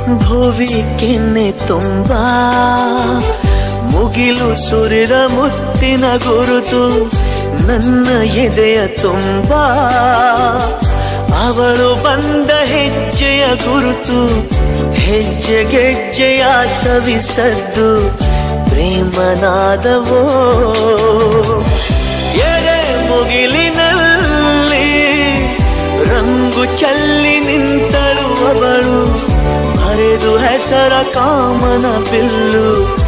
ಭುವಿ ಕೆನ್ನೆ ತುಂಬಾ ಮುಗಿಲು ಸುರಿದ ಮುತ್ತಿನ ಗುರುತು ನನ್ನ ಎದೆಯ ತುಂಬಾ ಅವಳು ಬಂದ ಹೆಜ್ಜೆಯ ಗುರುತು ಹೆಜ್ಜೆ ಗೆಜ್ಜೆಯ ಸವಿಸದ್ದು ಪ್ರೇಮನಾದವೋ ಎರೆ ಮುಗಿಲಿನಲ್ಲಿ ರಂಗು ಚಲ್ಲಿ ನಿಂತಳು ಅವಳು ಹರಿದು ಹೆಸರ ಕಾಮನ ಬಿಲ್ಲು